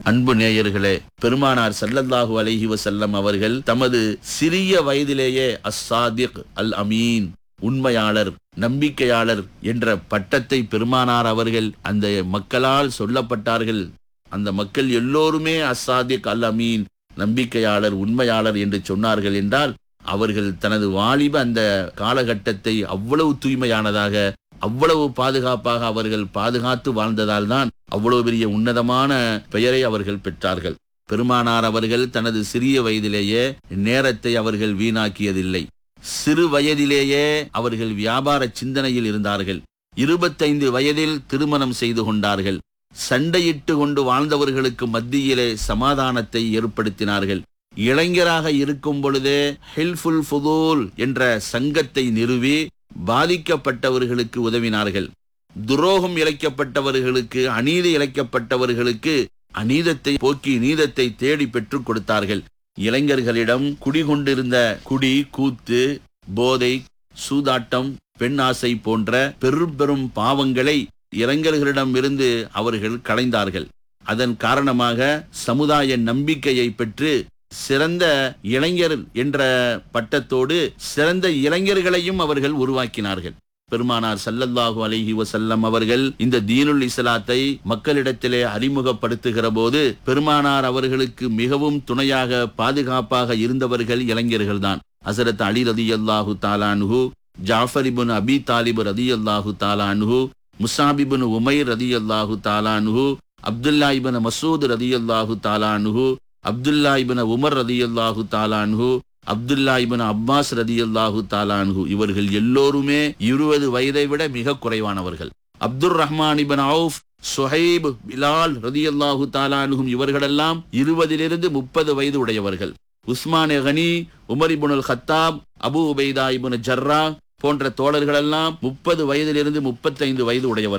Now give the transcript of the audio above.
அன்பு நேயர்களே பெருமானார் ஸல்லல்லாஹு அலைஹி வஸல்லம் அவர்கள் தமது சிறிய வயதிலேயே அஸ்ஸாதிக் அல் அமீன் உண்மையாளர் நம்பிக்கையாளர் என்ற பட்டத்தை பெருமானார் அவர்கள் அந்த மக்களால் சொல்லப்பட்டார்கள் அந்த மக்கள் எல்லோருமே அஸ்ஸாதிக் அல் அமீன் நம்பிக்கையாளர் உண்மையாளர் என்று சொன்னார்கள் என்றால் அவர்கள் தனது வாலிப அந்த காலகட்டத்தை அவ்வளவு தூய்மையானதாக அவ்வளவு பாதுகாப்பாக அவர்கள் பாதுகாத்து வாழ்ந்ததால் தான் அவ்வளவு பெரிய உன்னதமான பெயரை அவர்கள் பெற்றார்கள் பெருமானார் அவர்கள் தனது சிறிய வயதிலேயே நேரத்தை அவர்கள் வீணாக்கியதில்லை சிறு வயதிலேயே அவர்கள் வியாபார சிந்தனையில் இருந்தார்கள் இருபத்தைந்து வயதில் திருமணம் செய்து கொண்டார்கள் சண்டையிட்டு கொண்டு வாழ்ந்தவர்களுக்கு மத்தியிலே சமாதானத்தை ஏற்படுத்தினார்கள் இளைஞராக இருக்கும் பொழுதே ஹெல்ஃபுல் ஃபுதூல் என்ற சங்கத்தை நிறுவி பாதிக்கப்பட்டவர்களுக்கு உதவினார்கள் துரோகம் இழைக்கப்பட்டவர்களுக்கு அநீதி இழைக்கப்பட்டவர்களுக்கு அநீதத்தை போக்கி நீதத்தை தேடி பெற்றுக் கொடுத்தார்கள் இளைஞர்களிடம் குடிகொண்டிருந்த குடி கூத்து போதை சூதாட்டம் பெண் ஆசை போன்ற பெரும் பெரும் பாவங்களை இளைஞர்களிடம் இருந்து அவர்கள் களைந்தார்கள் அதன் காரணமாக சமுதாய நம்பிக்கையை பெற்று சிறந்த இளைஞர் என்ற பட்டத்தோடு சிறந்த இளைஞர்களையும் அவர்கள் உருவாக்கினார்கள் பெருமானார் சல்லல்லாஹு அலைஹி வசல்லம் அவர்கள் இந்த தீனுல் இஸ்லாத்தை மக்களிடத்திலே அறிமுகப்படுத்துகிற போது பெருமானார் அவர்களுக்கு மிகவும் துணையாக பாதுகாப்பாக இருந்தவர்கள் இளைஞர்கள்தான் ஹசரத் அலி ரதி அல்லாஹு தாலான்ஹு ஜாஃபர் இபுன் அபி தாலிபு ரதி அல்லாஹு தாலான்ஹு முசாபிபுன் உமைர் ரதி அல்லாஹு தாலான்ஹு அப்துல்லா இபன் மசூத் ரதி அல்லாஹு தாலான்ஹு அப்துல்லா இபன் உமர் ரதி அல்லாஹு தாலான்ஹு அப்துல்லா இபன் அப்பாஸ் ரதி அல்லாஹு தாலான்ஹு இவர்கள் எல்லோருமே இருபது வயதை விட மிக குறைவானவர்கள் Abdur Rahman ibn Awf Suhaib Bilal ரதி அல்லாஹு தாலான்ஹும் இவர்களெல்லாம் இருபதிலிருந்து முப்பது வயது உடையவர்கள் Usman Ghani Umar ibnul Khattab Abu Ubaida ibn Jarrah போன்ற தோழர்களெல்லாம் முப்பது வயதிலிருந்து முப்பத்தைந்து வயது உடையவர்கள்